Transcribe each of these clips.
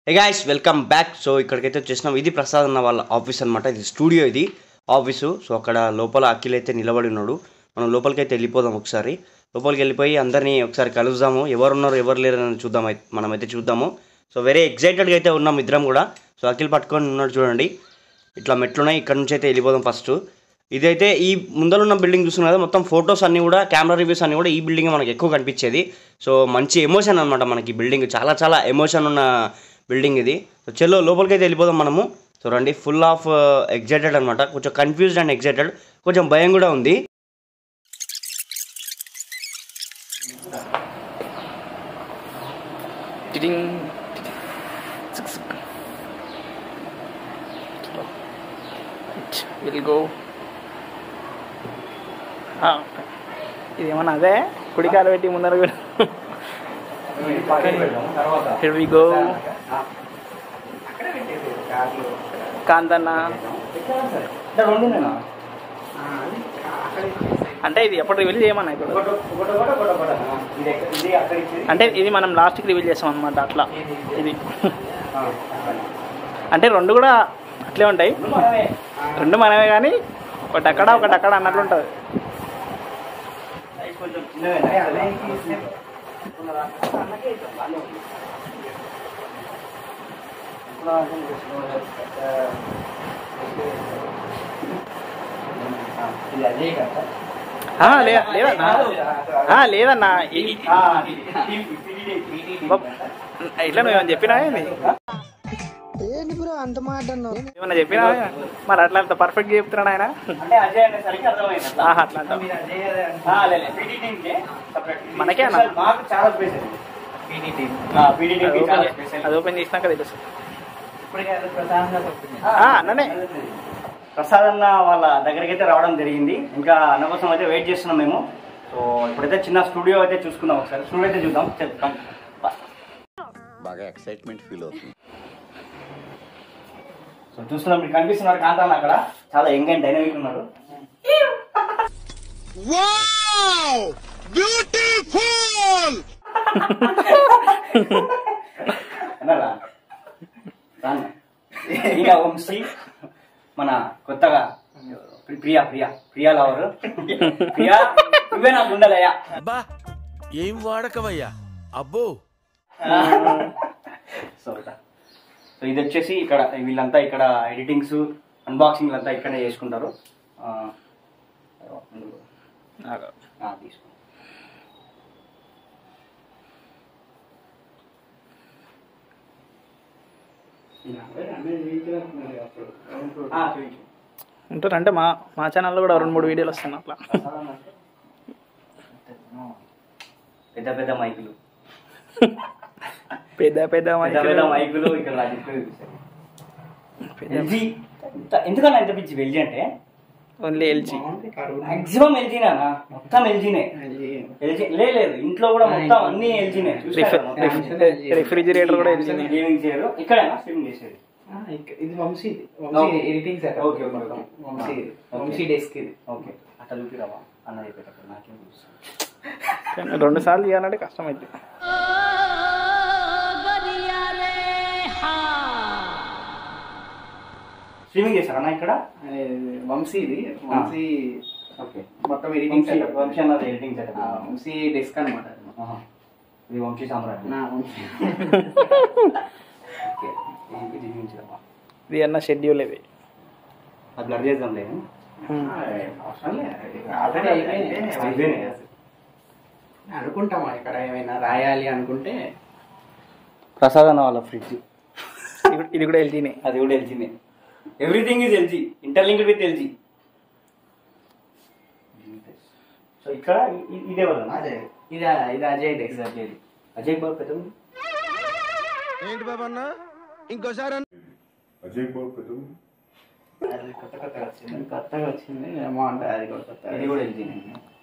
హే guys welcome back so ఇక్కడికైతే వచ్చేసినాం ఇది ప్రసాద్ అన్న వాళ్ళ ఆఫీస్ అనమాట ఇది స్టూడియో ఇది ఆఫీసు సో అక్కడ లోపల అఖిల్ అయితే నిలబడి ఉన్నాడు మనం లోపలికి అయితే వెళ్ళిపోదాం ఒకసారి లోపలికి వెళ్ళిపోయి అందరినీ ఒకసారి కలుద్దాము ఎవరున్నారు ఎవరు లేరు అని చూద్దాం అయితే మనమైతే చూద్దాము సో వెరీ ఎక్సైటెడ్గా అయితే ఉన్నాం ఇద్దరం కూడా సో అఖిల్ పట్టుకొని ఉన్నాడు చూడండి ఇట్లా మెట్లున్నాయి ఇక్కడ నుంచి అయితే వెళ్ళిపోదాం ఫస్ట్ ఇదైతే ఈ ముందర ఉన్న బిల్డింగ్ చూస్తున్నాం కదా మొత్తం ఫొటోస్ అన్నీ కూడా కెమెరా రివ్యూస్ అన్నీ కూడా ఈ బిల్డింగ్ మనకి ఎక్కువ కనిపించేది సో మంచి ఎమోషన్ అనమాట మనకి ఈ బిల్డింగ్ చాలా చాలా ఎమోషన్ ఉన్న బిల్డింగ్ ఇది సో చెల్లో లోపలికి అయితే వెళ్ళిపోదాం మనము సో రండి ఫుల్ ఆఫ్ ఎగ్జైటెడ్ అనమాట కొంచెం కన్ఫ్యూజ్డ్ అండ్ ఎగ్జైటెడ్ కొంచెం భయం కూడా ఉంది టిడింగ్ విల్ గో ఇది ఏమన్నా అదే కుడికాలు పెట్టి ముందర కూడా హిర్ వి గో కాంతన్న అంటే ఇది ఎప్పుడు రివీల్ చేయమన్నా ఇప్పుడు అంటే ఇది మనం లాస్ట్కి రివీల్ చేస్తాం అనమాట అట్లా ఇది అంటే రెండు కూడా అట్లే ఉంటాయి రెండు మనమే కానీ ఒకటి అక్కడ ఒకటి అక్కడ అన్నట్లు ఉంటుంది ఆ, లే- లేదన్నా ఆ, లేదన్నా ఈ- బప్. ఇట్లా నువ్వు ఏమన్నా చెప్పినా ఏంది ఏమన్నా చెప్పినా మరి అట్లా అంత పర్ఫెక్ట్ చెప్తున్నాడు ఆయన ఆహా, అట్లా అంటావు. మనకే అన్న అది ఓపెన్ చేసినాక తెలుసు ఆ, అన్ననే ప్రసాద్ అన్న వాళ్ళ దగ్గరికి అయితే రావడం జరిగింది ఇంకా అన్న కోసం అయితే వెయిట్ చేస్తున్నాం మేము సో ఇప్పుడైతే చిన్న స్టూడియో అయితే చూసుకుందాం ఒకసారి స్టూడియో అయితే చూద్దాం చెప్తాం బాగా ఎక్సైట్మెంట్ ఫీల్ అవుతుంది సో చూస్తున్నాం మీకు కనిపిస్తున్నారు కాంతాన్న అక్కడ చాలా యంగ్ అండ్ డైనమిక్ ఉన్నారు అన్నారా? రాను. ఈయన వంశీ మన కొత్తగా ప్రి- ప్రియా ప్రియా ప్రియా లవర్ ప్రియా నువ్వే నాకు ఉండాలయ్యా అబ్బా ఏం వాడకవయ్యా అబ్బో సో ఇట్లా. సో ఇది వచ్చేసి ఇక్కడ వీళ్ళంతా ఇక్కడ ఎడిటింగ్స్ అన్బాక్సింగ్ అంతా ఇక్కడే చేసుకుంటారు ఆ, ఆ, తీసుకో ఆ, చూపించు. ఉంటారు అంటే మా మా ఛానల్లో కూడా రెండు మూడు వీడియోలు వస్తున్నాయి అట్లా పెద్ద పెద్ద మైకులు పెద్ద పెద్ద పెద్ద పెద్ద మైకులు. మైకులు ఇక్కడ display చూపిస్తాయి. పెద్ద ఎల్జీ ఎంత- ఎందుకన్నా ఎంత పిచ్చి ఎల్జీ అంటే ఓన్లీ ఎల్జీ మాక్సిమం ఎల్జీనా మొత్తం ఎల్జీనే ఎల్జీ లే లేదు ఇంట్లో కూడా మొత్తం అన్ని ఎల్జీనే రిఫ్రిజిరేటర్ కూడా ఎల్జీనే గేమింగ్ చేయరు ఇక్కడేనా స్ట్రీమింగ్ చేసేది ఇది Vamshi Okay. Vamshi editing set Okay, okay, okay. Vamshi Okay. Vamshi desk ఇది ఓకే అట్లా చూపిరావా అన్న చెప్పేటప్పుడు నాకేం తెలుసు రెండు సార్లు చేయాలంటే కష్టం అయితే స్ట్రీమింగ్ చేశారా అన్న ఇక్కడ అనేది వంశీ ఇది వంశీ ఓకే మొత్తం ఎడిటింగ్ వంశీ సెటప్ వంశీ అన్నది ఎడిటింగ్ సెటప్ వంశీ డెస్క్ అనమాట ఇది వంశీ సామ్రాట్ నా వంశీ ఓకే ఇది చూపించడమ్మా ఇది అన్న షెడ్యూల్ ఇది అది బ్లర్ చేద్దాం లేదు ఆల్రెడీ అయిపోయింది అయిపోయినాయి అనుకుంటామా ఇక్కడ ఏమైనా రాయాలి అనుకుంటే ప్రసాద్ అన్న వాళ్ళ ఫ్రిడ్జ్ ఇది కూడా- ఇది కూడా ఎల్జీనే అది కూడా ఎల్జీనే everything is LG interlinked with LG so ఇక్కడ ఇ- ఇ- ఇదే వల్ల అదే ఇది ఇది అజయ్ డెస్క్ అజయ్ అజయ్ బాబు పెద్ద అజయ్ బాబు కదా అది కొత్త కొత్తగా వచ్చింది కొత్తగా వచ్చింది ఏమో అంటే అది కూడా కొత్త ఇది కూడా ఎల్జీనే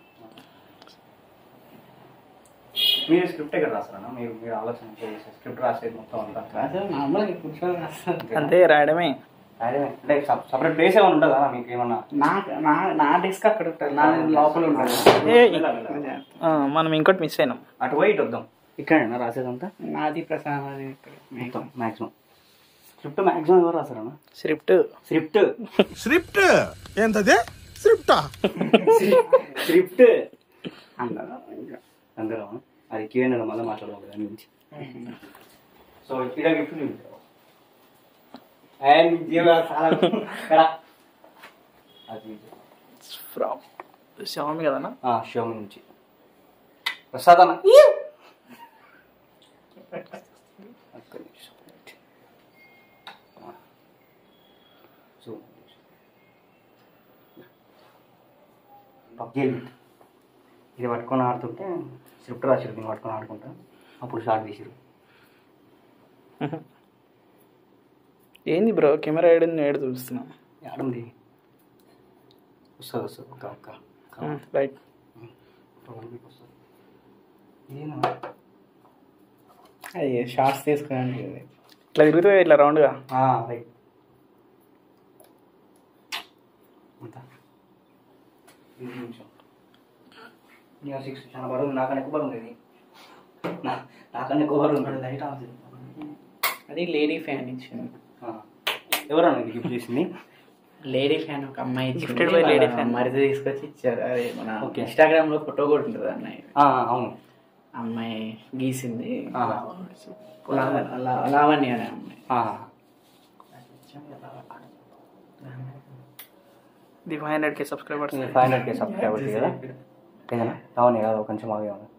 మీరు స్క్రిప్ట్ ఎక్కడ రాస్తారా మీరు మీరు ఆలోచన చేసే స్క్రిప్ట్ రాసేది మొత్తం అంతా అసలు నార్మల్గా కూర్చొని రాస్తాను అంతే రాయడమే అదే అంటే సపరేట్ ప్లేస్ ఏమైనా ఉంటుందా మీకు ఏమన్నా నా నా నా డెస్క్ అక్కడ ఉంటుంది నా లోపల ఉంటుంది ఏ, ఆ, మనం ఇంకోటి మిస్ అయినాం అటు పోయి ఇటు వద్దాం ఇక్కడేనా రాసేదంతా నాది ప్రసాదం అది ఇక్కడ. మొత్తం మ్యాక్సిమం స్క్రిప్ట్ మ్యాక్సిమం ఎవరు రాస్తారన్నా స్క్రిప్ట్ స్క్రిప్ట్ స్క్రిప్ట్ ఏంటది స్క్రిప్టా స్క్రిప్ట్ అందరూ అందరూ అది క్యూఎన్ మళ్ళీ మాట్లాడదాం దాని గురించి సో ఇక్కడ గిఫ్ట్ అండ్ చాలా అది ఫ్రమ్ షామి కదన్నా షోమి నుంచి ప్రసాద్ అన్న ఒక్క నిమిషం. సో పబ్జీ ఇది పట్టుకొని ఆడుతుంటే స్క్రిప్ట్ రాసిరు దీన్ని పట్టుకొని ఆడుకుంటా అప్పుడు షార్ట్ తీసిరు ఏంది బ్రో కెమెరా ఏడు ఏడు చూస్తున్నా ఆడుంది వస్తుంది వస్తుంది ఒక్క ఒక్క రైట్ వస్తుంది ఇదేనా అది షార్ట్స్ తీసుకోవడానికి ఇది. ఇట్లా తిరుగుతుంది ఇట్లా రౌండ్గా రైట్ అంతా ఇంకా సిక్స్ చాలా బరువు నాకన్నా ఎక్కువ బరువు ఉంది నా- నాకన్నా ఎక్కువ బరువు ఉంటుంది లైట్ ఆఫ్ చేయి. అది లేడీ ఫ్యాన్ ఇచ్చింది ఆ. ఎవరన్నా ఇది గిఫ్ట్ చేసింది లేడీ ఫ్యాన్ ఒక అమ్మాయి ఇచ్చింది. Gifted by lady వాళ్ళ fan. మరిది తీసుకొచ్చి ఇచ్చారు అది మన Okay. ఇన్స్టాగ్రామ్ లో ఫోటో కూడా ఉంటుంది అన్నయ్య ఆ, అవును అమ్మాయి గీసింది ఆ. లావ- లా- లావణ్య అనే అమ్మాయి ఆ. The five hundred K subscribers five hundred K subscriber కదా ఏదైనా అవును కదా కొంచెం ఆగే ఉంది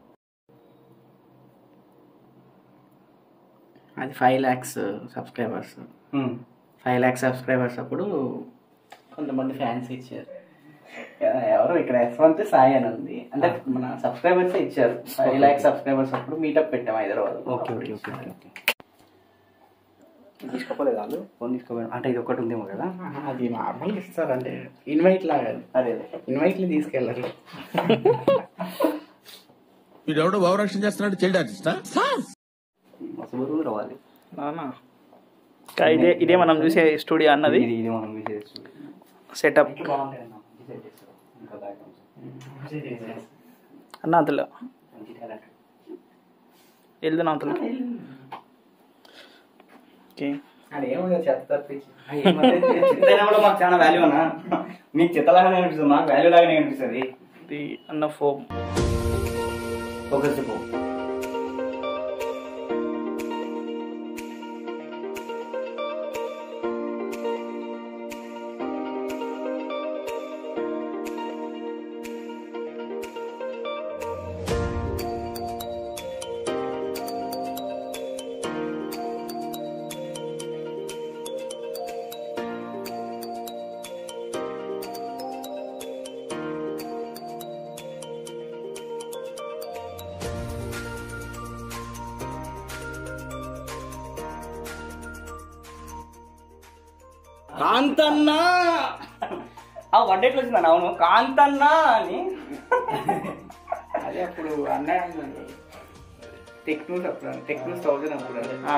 అది five lakhs subscribers um. Five lakhs subscribers అప్పుడు కొంతమంది ఫ్యాన్స్ ఇచ్చారు ఎ- ఎవరు ఇక్కడ యశ్వంత్ సాయి అని ఉంది అంటే మన సబ్స్క్రైబర్స్ ఇచ్చారు ఫైవ్ ల్యాక్స్ సబ్స్క్రైబర్స్ అప్పుడు మీటప్ పెట్టాం Hyderabad okay okay okay okay okay తీసుకోపోలేదు వాళ్ళు ఫోన్ తీసుకోపోయాను అంటే ఇది ఒకటి ఉందేమో కదా అది నార్మల్ ఇస్తారు అంటే ఇన్వైట్ లాగా అదే ఇన్వైట్లు తీసుకెళ్ళారు వీడెవడో భావరక్షణ చేస్తున్నాడు చైల్డ్ ఆర్టిస్టా మస్తు బరువు రావాలి అవునా ఇంకా ఇదే ఇదే మనం చూసే స్టూడియో అన్నది ఇది ఇది మనం విజయ్ సెటప్ బాగుంటాయి అన్న మంచి set చేస్తారు. ఇంకా backgrounds. అన్న అందులో మంచి talent. వెళ్తున్నా అందులో ఓకే అదేమో చెత్త తప్పించి ఆ, ఏమన్నా చెత్తైనా కూడా మాకు చాలా వాల్యూ అన్న మీకు చెత్తలాగానే అనిపిస్తుంది మాకు వాల్యూ లాగానే అనిపిస్తుంది ఇది అన్న ఫోమ్ ఫోకస్ పో కాంతన్న ఆ వడ్డీ ఎట్లా వచ్చిందన్న అవును కాంతన్న అని అదే అప్పుడు అన్నాడు టెక్నూస్ అప్పుడు టెక్నూస్ థౌజండ్ అప్పుడు ఆ,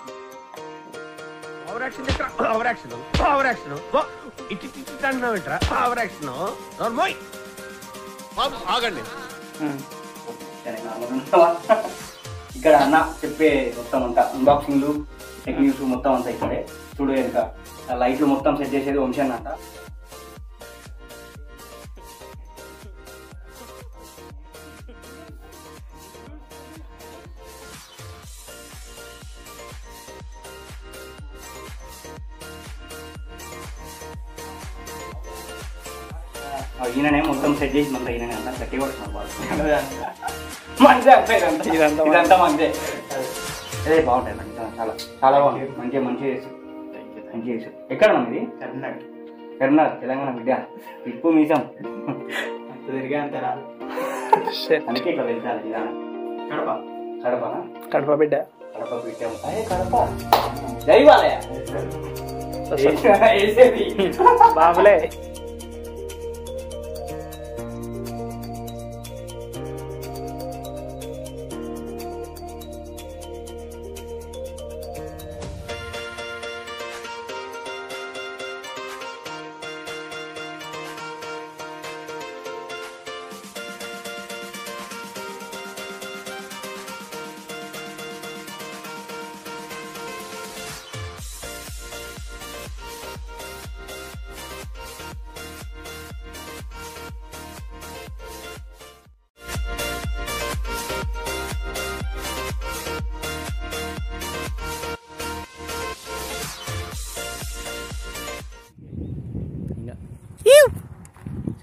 భావరక్షణ భావరక్షణ భావరక్షణ ఇటు ఇటు అంటున్నావు ఏంట్రా భావరక్షణ నోర్మోయ్ బాబు ఆగండి సరే, నార్మల్ ఉంటావా? ఇక్కడ అన్న చెప్పే మొత్తం అంతా అన్బాక్సింగ్లు టెక్నిక్స్ మొత్తం అంతా ఇక్కడే చూడు వెనుక ఆ లైట్లు మొత్తం సెట్ చేసేది వంశీ అన్న అంట ఆ, ఈయననే మొత్తం సెట్ చేసిందంతా ఈయననే అంతా గట్టి పడుతున్నాం మంచి అంతే ఇదంతా ఇదంతా ఇదంతా మంచి అదే బాగుంటాయి మంచి చాలా చాలా బాగుంది మంచిగా మంచిగా చేసి మంచిగా చేసి ఎక్కడ ఉంది ఇది కర్ణాటక కర్ణాటక తెలంగాణ బిడ్డ ఇప్పు మీసం తిరిగా అంత రాదు అందుకే ఇట్లా వెళ్తాను ఇలా కడప కడపనా కడప బిడ్డ కడప పెట్టాము అదే కడప దైవాలయ వేసేది బాబులే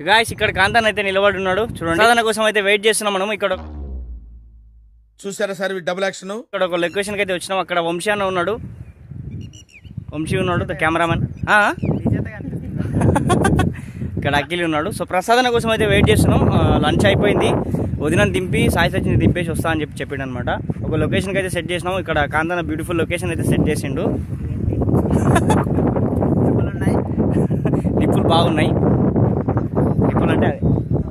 గాయస్ ఇక్కడ కాంతాన్ అయితే నిలబడి ఉన్నాడు చూడండి సాధన కోసం అయితే వెయిట్ చేస్తున్నాం మనం ఇక్కడ చూసారా సార్ డబుల్ యాక్షన్ ఇక్కడ ఒక లొకేషన్కి అయితే వచ్చినాం అక్కడ వంశీ అన్న ఉన్నాడు వంశీ ఉన్నాడు ద కెమెరామెన్ ఆ? ఇక్కడ అఖిల్ ఉన్నాడు సో ప్రసాదన కోసం అయితే వెయిట్ చేస్తున్నాం లంచ్ అయిపోయింది వదిన దింపి సాయి సచిన్ దింపేసి వస్తా అని చెప్పి చెప్పాడు అనమాట ఒక లొకేషన్కి అయితే సెట్ చేసినాం ఇక్కడ కాంతాన బ్యూటిఫుల్ లొకేషన్ అయితే సెట్ చేసిండు నిప్పులు బాగున్నాయి నిప్పులు అంటే అదే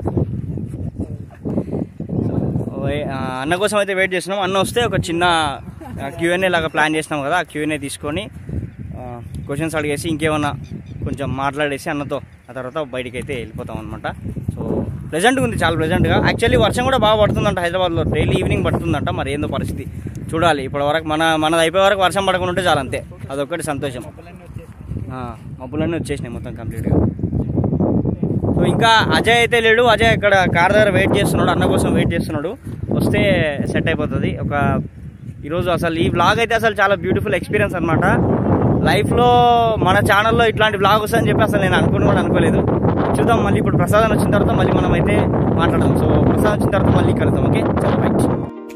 ఓయ్, ఆ, అన్న కోసం అయితే వెయిట్ చేస్తున్నాం అన్న వస్తే ఒక చిన్న క్యూఎన్ఏ లాగా ప్లాన్ చేసినాం కదా ఆ క్యూఎన్ఏ తీసుకొని క్వశ్చన్స్ అడిగేసి ఇంకేమన్నా కొంచెం మాట్లాడేసి అన్నతో ఆ తర్వాత బయటికి అయితే వెళ్ళిపోతాం అనమాట సో ప్లెజెంట్గా ఉంది చాలా ప్లెజెంట్గా యాక్చువల్లీ వర్షం కూడా బాగా పడుతుందంట హైదరాబాద్లో డైలీ ఈవినింగ్ పడుతుందంట మరి ఏందో పరిస్థితి చూడాలి ఇప్పటి వరకు మన మనది అయిపోయే వరకు వర్షం పడకుండా ఉంటే చాలు అంతే అదొక్కటి సంతోషం ఆ, మబ్బులన్నీ వచ్చేసినాయి మొత్తం కంప్లీట్గా సో ఇంకా అజయ్ అయితే లేడు అజయ్ ఇక్కడ కార్ దగ్గర వెయిట్ చేస్తున్నాడు అన్న కోసం వెయిట్ చేస్తున్నాడు వస్తే సెట్ అయిపోతుంది ఒక ఈరోజు అసలు ఈ వ్లాగ్ అయితే అసలు చాలా బ్యూటిఫుల్ ఎక్స్పీరియన్స్ అనమాట లైఫ్లో మన ఛానల్లో ఇట్లాంటి వ్లాగ్ వస్తుందని చెప్పి అసలు నేను అనుకుని కూడా అనుకోలేదు చూద్దాం మళ్ళీ ఇప్పుడు ప్రసాదం వచ్చిన తర్వాత మళ్ళీ మనం అయితే మాట్లాడదాం సో ప్రసాదం వచ్చిన తర్వాత మళ్ళీ కలుద్దాం ఓకే చాలా రైట్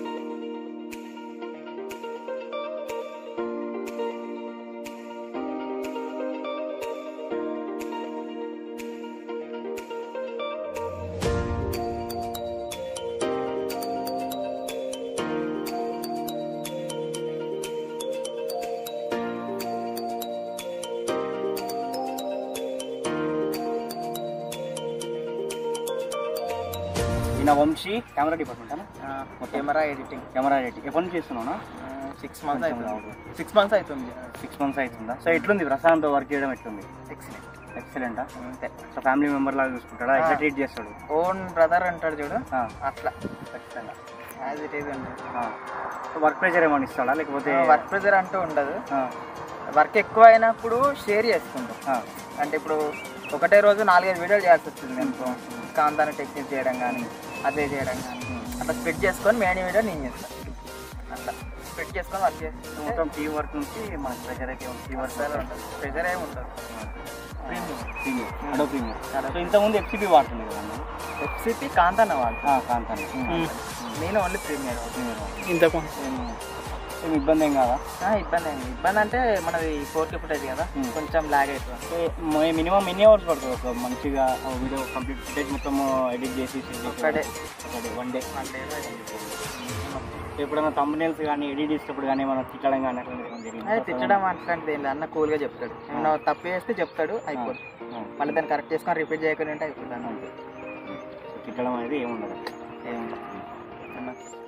ఈయన Vamshi camera department camera editing camera editing ఎప్పటి నుంచి చేస్తున్నావునా సిక్స్ మంత్స్ అవుతుంది సిక్స్ మంత్స్ అవుతుంది సిక్స్ మంత్స్ అవుతుందా సో ఎట్లుంది ప్రశాంత్ వర్క్ చేయడం ఎట్లుంది ఎక్సలెంట్ ఎక్సలెంట్ అంతే సో ఫ్యామిలీ మెంబర్ లాగా చూసుకుంటాడా ఎట్లా ట్రీట్ చేస్తాడు ఓన్ బ్రదర్ అంటాడు చూడు ఆ, అట్లా ఖచ్చితంగా యాజ్ ఇట్ ఈజ్ ఉంటుంది సో వర్క్ ప్రెషర్ ఏమైనా ఇస్తాడా లేకపోతే వర్క్ ప్రెజర్ అంటూ ఉండదు ఆ, వర్క్ ఎక్కువ అయినప్పుడు షేర్ చేసుకుంటాం ఆ, అంటే ఇప్పుడు ఒకటే రోజు నాలుగైదు వీడియోలు చేయాల్సి వచ్చింది అనుకో కాంతాన్ని టెక్నిక్ చేయడం కానీ అదే చేయడం కానీ అట్లా స్ప్లిట్ చేసుకొని మెయిన్ వీడియో నేను చేస్తాను అట్లా స్ప్లిట్ చేసుకొని వర్క్ సో చేస్తే మొత్తం టీం వర్క్ నుంచి మనకి ప్రెషర్ అయితే టీం వర్క్ ప్రెజర్ ఏమి ఉంటుంది ప్రీమియం అడో ప్రీమియం సో ఇంతకుముందు ఎఫ్సిపి వాడుతుంది కదా అన్న? ఎఫ్సిపి కాంతాన్న వాడు ఆ, కాంతాను నేను ఓన్లీ ప్రీమియర్ ఇంతకు ఏం ఇబ్బంది ఏం కాదా ఇబ్బంది అయింది ఇబ్బంది అంటే మనది ఫోర్ కే ఫుటేజ్ కదా Hmm. కొంచెం లాగ్ అవుతుంది మినిమం ఎన్ని అవర్స్ పడుతుంది ఒక మంచిగా వీడియో కంప్లీట్ ఫుటేజ్ మొత్తం ఎడిట్ చేసి ఒక్కడే. వన్ డే ఎప్పుడైనా తమ్మునేల్స్ కానీ ఎడిట్ చేసేటప్పుడు కానీ మనం తిట్టడం కానీ అట్లా ఏమైనా జరిగిందా? అది తిట్టడం అట్లాంటిది ఏం లేదు అన్న కూల్గా చెప్తాడు ఏమన్నా తప్పు చేస్తే చెప్తాడు అయిపోతుంది ఆ, మళ్ళీ దాన్ని కరెక్ట్ చేసుకొని రిపీట్ చేయకుండా ఉంటే అయిపోతుంది అన్న తిట్టడం అనేది ఏముండదు ఏముండదు అన్న